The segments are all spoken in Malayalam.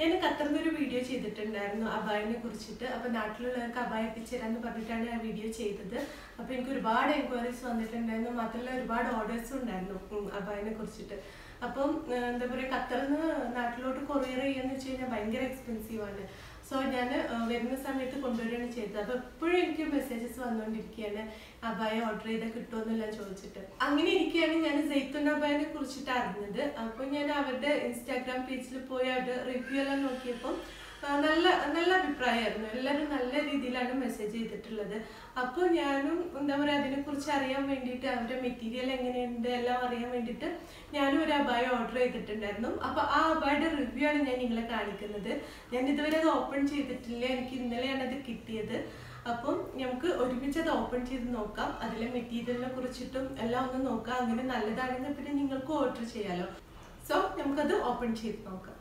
ഞാൻ ഖത്തറിൽ ഒരു വീഡിയോ ചെയ്തിട്ടുണ്ടായിരുന്നു അബായിനെ കുറിച്ചിട്ട് അപ്പൊ നാട്ടിലുള്ളവർക്ക് അബായ എത്തിച്ചേരാന്ന് പറഞ്ഞിട്ടാണ് ആ വീഡിയോ ചെയ്തത് അപ്പൊ എനിക്ക് ഒരുപാട് എൻക്വയറീസ് വന്നിട്ടുണ്ടായിരുന്നു മാത്രമല്ല ഒരുപാട് ഓർഡേഴ്സും ഉണ്ടായിരുന്നു ഉം, അബായിനെ കുറിച്ചിട്ട് അപ്പം ഏർ, എന്താ പറയുക ഖത്തറിൽ നിന്ന് നാട്ടിലോട്ട് കൊറിയർ ചെയ്യാന്ന് വെച്ച് കഴിഞ്ഞാൽ ഭയങ്കര എക്സ്പെൻസീവ് ആണ് സോ ഞാൻ വരുന്ന സമയത്ത് കൊണ്ടുവരികയാണ് ചെയ്തത് അപ്പൊ എപ്പോഴും എനിക്ക് മെസ്സേജസ് വന്നുകൊണ്ടിരിക്കുകയാണ് അബായ ഓർഡർ ചെയ്താൽ കിട്ടുമെന്നെല്ലാം ചോദിച്ചിട്ട് അങ്ങനെ ഇരിക്കുകയാണ് ഞാൻ ജെയ്ത്തുൻ അബായനെ കുറിച്ചിട്ട് അറിഞ്ഞത് അപ്പോൾ ഞാൻ അവരുടെ ഇൻസ്റ്റാഗ്രാം പേജിൽ പോയി അവരുടെ റിവ്യൂ എല്ലാം നോക്കിയപ്പോൾ ആ, നല്ല നല്ല അഭിപ്രായമായിരുന്നു എല്ലാവരും നല്ല രീതിയിലാണ് മെസ്സേജ് ചെയ്തിട്ടുള്ളത് അപ്പോൾ ഞാനും എന്താ പറയുക അതിനെക്കുറിച്ച് അറിയാൻ വേണ്ടിയിട്ട് അവരുടെ മെറ്റീരിയൽ എങ്ങനെയുണ്ട് എല്ലാം അറിയാൻ വേണ്ടിയിട്ട് ഞാനും ഒരു അബായ ഓർഡർ ചെയ്തിട്ടുണ്ടായിരുന്നു അപ്പോൾ ആ അബായുടെ റിവ്യൂ ആണ് ഞാൻ നിങ്ങളെ കാണിക്കുന്നത് ഞാൻ ഇതുവരെ അത് ഓപ്പൺ ചെയ്തിട്ടില്ല എനിക്ക് ഇന്നലെയാണ് അത് കിട്ടിയത് അപ്പം നമുക്ക് ഒരുമിച്ച് അത് ഓപ്പൺ ചെയ്ത് നോക്കാം അതിലെ മെറ്റീരിയലിനെ കുറിച്ചിട്ടും എല്ലാം ഒന്ന് നോക്കാം അങ്ങനെ നല്ലതാണെങ്കിൽ പിന്നെ നിങ്ങൾക്ക് ഓർഡർ ചെയ്യാലോ സോ നമുക്കത് ഓപ്പൺ ചെയ്ത് നോക്കാം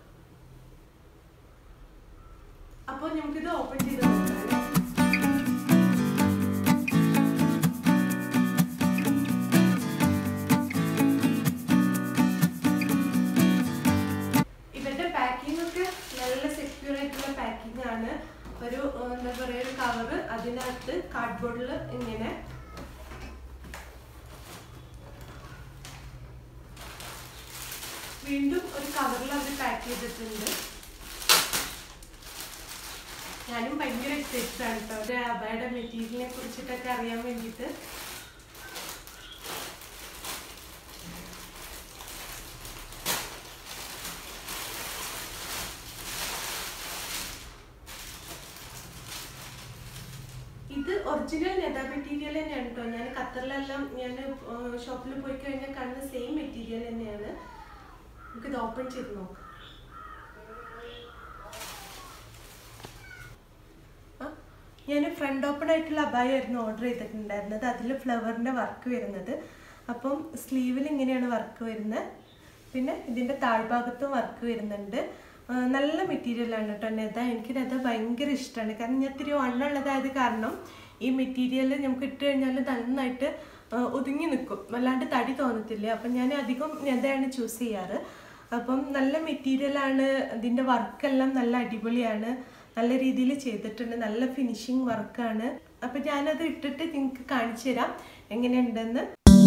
അപ്പോൾ നമുക്കിത് ഓപ്പൺ ചെയ്ത് നോക്കാം ഇവരുടെ പാക്കിംഗ് ഒക്കെ നല്ല സെക്യൂർ ആയിട്ടുള്ള പാക്കിംഗ് ആണ് ഒരു ഏർ, എന്താ പറയുക ഒരു കവറ് അതിനകത്ത് കാർഡ്ബോർഡിൽ ഇങ്ങനെ വീണ്ടും ഒരു കവറിൽ അവർ പാക്ക് ചെയ്തിട്ടുണ്ട് ഞാനും ഭയങ്കര എക്സൈറ്റഡ് ആണ് കേട്ടോ ഒരു അബയുടെ മെറ്റീരിയലിനെ കുറിച്ചിട്ടൊക്കെ അറിയാൻ വേണ്ടിയിട്ട് ഇത് ഒറിജിനൽ നെതാ മെറ്റീരിയൽ തന്നെയാണ് കേട്ടോ ഞാൻ ഖത്തറിലെല്ലാം ഞാൻ ഷോപ്പിൽ പോയി കഴിഞ്ഞാൽ കാണുന്ന സെയിം മെറ്റീരിയൽ തന്നെയാണ് നമുക്കിത് ഓപ്പൺ ചെയ്ത് നോക്കാം ഞാൻ ഫ്രണ്ട് ഓപ്പൺ ആയിട്ടുള്ള അബായായിരുന്നു ഓർഡർ ചെയ്തിട്ടുണ്ടായിരുന്നത് അതിൽ ഫ്ലവറിൻ്റെ വർക്ക് വരുന്നത് അപ്പം സ്ലീവിൽ ഇങ്ങനെയാണ് വർക്ക് വരുന്നത് പിന്നെ ഇതിൻ്റെ താഴ്ഭാഗത്തും വർക്ക് വരുന്നുണ്ട് ആ, നല്ല മെറ്റീരിയലാണ് കേട്ടോ നെത എനിക്ക് നെത ഭയങ്കര ഇഷ്ടമാണ് കാരണം ഞാൻ ഇത്തിരി വണ്ണുള്ളതായത് കാരണം ഈ മെറ്റീരിയൽ നമുക്ക് ഇട്ട് കഴിഞ്ഞാൽ നന്നായിട്ട് ആ, ഒതുങ്ങി നിൽക്കും വല്ലാണ്ട് തടി തോന്നത്തില്ല അപ്പം ഞാൻ അധികം നെതയാണ് ചൂസ് ചെയ്യാറ് അപ്പം നല്ല മെറ്റീരിയലാണ് ഇതിൻ്റെ വർക്കെല്ലാം നല്ല അടിപൊളിയാണ് നല്ല രീതിയിൽ ചെയ്തിട്ടുണ്ട് നല്ല ഫിനിഷിങ് വർക്കാണ് അപ്പം ഞാനത് ഇട്ടിട്ട് നിങ്ങൾക്ക് കാണിച്ചു തരാം എങ്ങനെയുണ്ടെന്ന്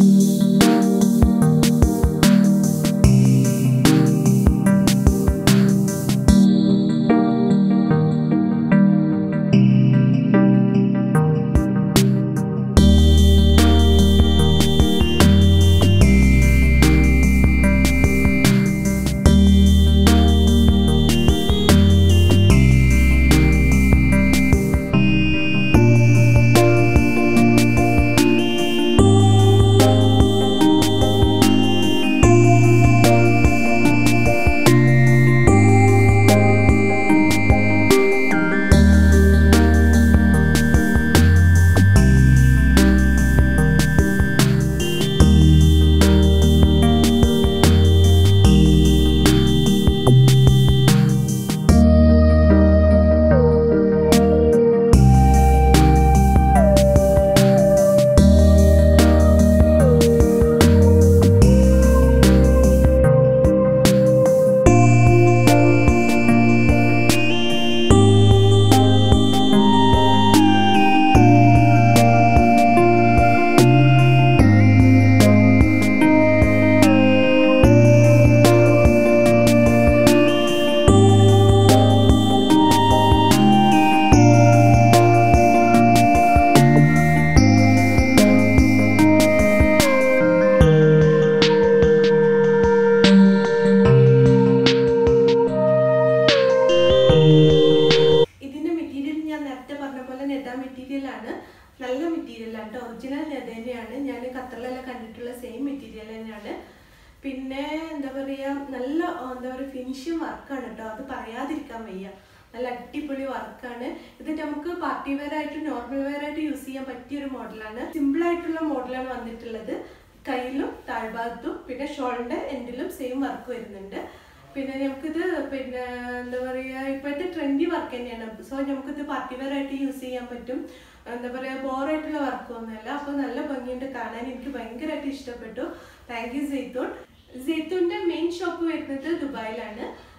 ഇതിന്റെ മെറ്റീരിയൽ ഞാൻ നേരത്തെ പറഞ്ഞ പോലെ നെത മെറ്റീരിയൽ ആണ് നല്ല മെറ്റീരിയൽ ആണ് ഒറിജിനൽ നെത തന്നെയാണ് ഞാൻ ഖത്തറിലെല്ലാം കണ്ടിട്ടുള്ള സെയിം മെറ്റീരിയൽ തന്നെയാണ് പിന്നെ എന്താ പറയാ നല്ല ആ, എന്താ പറയുക ഫിനിഷിങ് വർക്കാണ് കേട്ടോ അത് പറയാതിരിക്കാൻ വയ്യ നല്ല അടിപൊളി വർക്കാണ് ഇത് നമുക്ക് പാർട്ടി വെയർ ആയിട്ട് നോർമൽ വെയർ ആയിട്ട് യൂസ് ചെയ്യാൻ പറ്റിയ ഒരു മോഡലാണ് സിമ്പിൾ ആയിട്ടുള്ള മോഡലാണ് വന്നിട്ടുള്ളത് കയ്യിലും താഴ്ഭാഗത്തും പിന്നെ ഷോളിന്റെ എൻഡിലും സെയിം വർക്ക് വരുന്നുണ്ട് പിന്നെ നമുക്കിത് പിന്നെ എന്താ പറയുക ഇപ്പോഴത്തെ ട്രെൻഡി വർക്ക് തന്നെയാണ് സോ നമുക്കിത് പാർട്ടി വെയർ ആയിട്ട് യൂസ് ചെയ്യാൻ പറ്റും എന്താ പറയുക ബോറായിട്ടുള്ള വർക്കൊന്നുമല്ല അപ്പോൾ നല്ല ഭംഗിയുണ്ട് കാണാൻ എനിക്ക് ഭയങ്കരമായിട്ട് ഇഷ്ടപ്പെട്ടു താങ്ക് യു സെയ്ത്തൂൺ സെയ്ത്തൂണിന്റെ മെയിൻ ഷോപ്പ് വരുന്നത് ദുബായിലാണ്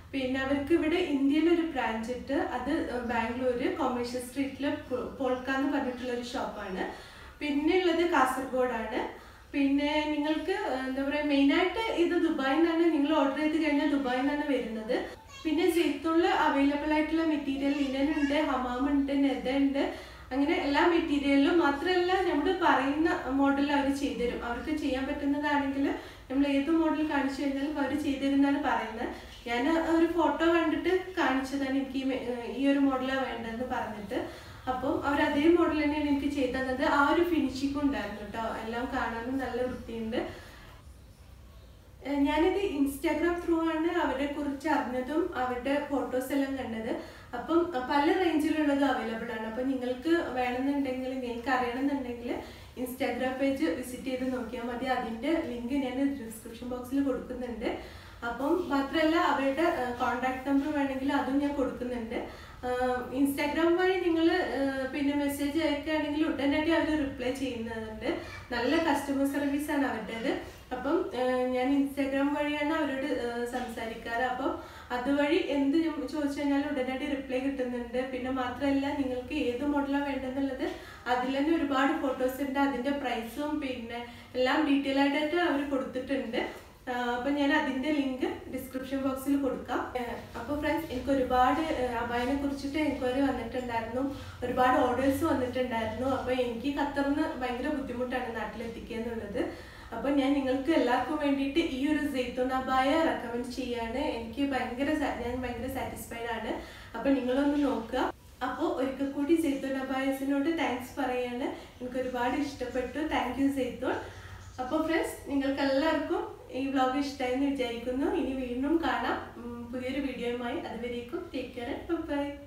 പിന്നെ അവർക്ക് ഇവിടെ ഇന്ത്യയിൽ ഒരു ബ്രാഞ്ച് ഇട്ട് അത് ബാംഗ്ലൂര് കൊമേഴ്ഷ്യൽ സ്ട്രീറ്റിൽ പോൾക്ക എന്ന് പറഞ്ഞിട്ടുള്ള ഒരു ഷോപ്പാണ് പിന്നെ ഉള്ളത് കാസർഗോഡാണ് പിന്നെ നിങ്ങൾക്ക് എന്താ പറയുക മെയിനായിട്ട് ഇത് ദുബായിൽ നിന്നാണ് നിങ്ങൾ ഓർഡർ ചെയ്ത് കഴിഞ്ഞാൽ ദുബായിൽ നിന്നാണ് വരുന്നത് പിന്നെ ജെയ്ത്തൂണിൽ അവൈലബിൾ ആയിട്ടുള്ള മെറ്റീരിയൽ ലിനൻ ഉണ്ട് ഹമാം ഉണ്ട് നെത ഉണ്ട് അങ്ങനെ എല്ലാ മെറ്റീരിയലിലും മാത്രമല്ല നമ്മൾ പറയുന്ന മോഡൽ അവർ ചെയ്തുതരും അവർക്ക് ചെയ്യാൻ പറ്റുന്നതാണെങ്കിൽ നമ്മൾ ഏത് മോഡൽ കാണിച്ചു കഴിഞ്ഞാലും അവർ ചെയ്തുതരുന്നാണ് പറയുന്നത് ഞാൻ ഒരു ഫോട്ടോ കണ്ടിട്ട് കാണിച്ചതാണ് എനിക്ക് ഈ മെ- ഈ ഒരു മോഡലാണ് വേണ്ടതെന്ന് പറഞ്ഞിട്ട് അപ്പം അവർ അതേ മോഡൽ തന്നെയാണ് എനിക്ക് ചെയ്തു തന്നത് ആ ഒരു ഫിനിഷിംഗ് ഉണ്ടായിരുന്നു കേട്ടോ എല്ലാം കാണാനും നല്ല വൃത്തിയുണ്ട് ഏഹ് ഞാനിത് ഇൻസ്റ്റാഗ്രാം ത്രൂ ആണ് അവരെ കുറിച്ച് അറിഞ്ഞതും അവരുടെ ഫോട്ടോസ് എല്ലാം കണ്ടത് അപ്പം അഹ് പല റേഞ്ചിലുള്ളത് അവൈലബിൾ ആണ് അപ്പം നിങ്ങൾക്ക് വേണമെന്നുണ്ടെങ്കിൽ നിങ്ങൾക്ക് അറിയണമെന്നുണ്ടെങ്കിൽ ഇൻസ്റ്റാഗ്രാം പേജ് വിസിറ്റ് ചെയ്ത് നോക്കിയാൽ മതി അതിൻ്റെ ലിങ്ക് ഞാൻ ഡിസ്ക്രിപ്ഷൻ ബോക്സിൽ കൊടുക്കുന്നുണ്ട് അപ്പം മാത്രമല്ല അവരുടെ കോണ്ടാക്ട് നമ്പർ വേണമെങ്കിൽ അതും ഞാൻ കൊടുക്കുന്നുണ്ട് ആഹ് ഇൻസ്റ്റാഗ്രാം വഴി നിങ്ങൾ പിന്നെ മെസ്സേജ് അയക്കുകയാണെങ്കിൽ ഉടനടി അവർ റിപ്ലൈ ചെയ്യുന്നുണ്ട് നല്ല കസ്റ്റമർ സർവീസ് ആണ് അവരുടേത് അപ്പം ആഹ് ഞാൻ ഇൻസ്റ്റാഗ്രാം വഴിയാണ് അവരോട് ആഹ് സംസാരിക്കാറ് അപ്പം അതുവഴി എന്ത് ചോദിച്ചു കഴിഞ്ഞാൽ ഉടനടി റിപ്ലൈ കിട്ടുന്നുണ്ട് പിന്നെ മാത്രമല്ല നിങ്ങൾക്ക് ഏത് മോഡലാണ് വേണ്ടതെന്നുള്ളത് അതിൽ തന്നെ ഒരുപാട് ഫോട്ടോസ് ഉണ്ട് അതിന്റെ പ്രൈസും പിന്നെ എല്ലാം ഡീറ്റെയിൽ ആയിട്ട് അവർ കൊടുത്തിട്ടുണ്ട് ആഹ് അപ്പൊ ഞാൻ അതിന്റെ ലിങ്ക് ഡിസ്ക്രിപ്ഷൻ ബോക്സിൽ കൊടുക്കാം ആഹ് അപ്പൊ ഫ്രണ്ട്സ് എനിക്ക് ഒരുപാട് അബായനെ കുറിച്ചിട്ട് എൻക്വയറി വന്നിട്ടുണ്ടായിരുന്നു ഒരുപാട് ഓർഡേഴ്സ് വന്നിട്ടുണ്ടായിരുന്നു അപ്പൊ എനിക്ക് ഖത്തറിന് ഭയങ്കര ബുദ്ധിമുട്ടാണ് നാട്ടിലെത്തിക്കുക എന്നുള്ളത് അപ്പൊ ഞാൻ നിങ്ങൾക്ക് എല്ലാവർക്കും വേണ്ടിയിട്ട് ഈ ഒരു ജെയ്ത്തോൺ അബായ റെക്കമെൻഡ് ചെയ്യാണ് എനിക്ക് ഭയങ്കര sa- ഞാൻ ഭയങ്കര സാറ്റിസ്ഫൈഡ് ആണ് അപ്പൊ നിങ്ങളൊന്ന് നോക്കുക അപ്പോൾ ഒരിക്കൽ കൂടി ജെയ്ത്തോൺ അബായസിനോട് താങ്ക്സ് പറയാണ് എനിക്ക് ഒരുപാട് ഇഷ്ടപ്പെട്ടു താങ്ക് യു ജെയ്ത്തോൺ അപ്പോൾ ഫ്രണ്ട്സ് നിങ്ങൾക്ക് എല്ലാവർക്കും ഈ വ്ലോഗ് ഇഷ്ടമായി എന്ന് വിചാരിക്കുന്നു ഇനി വീണ്ടും കാണാം ഉം, പുതിയൊരു വീഡിയോയുമായി അതുവരേക്കും ടേക്ക് കെയർ ബൈ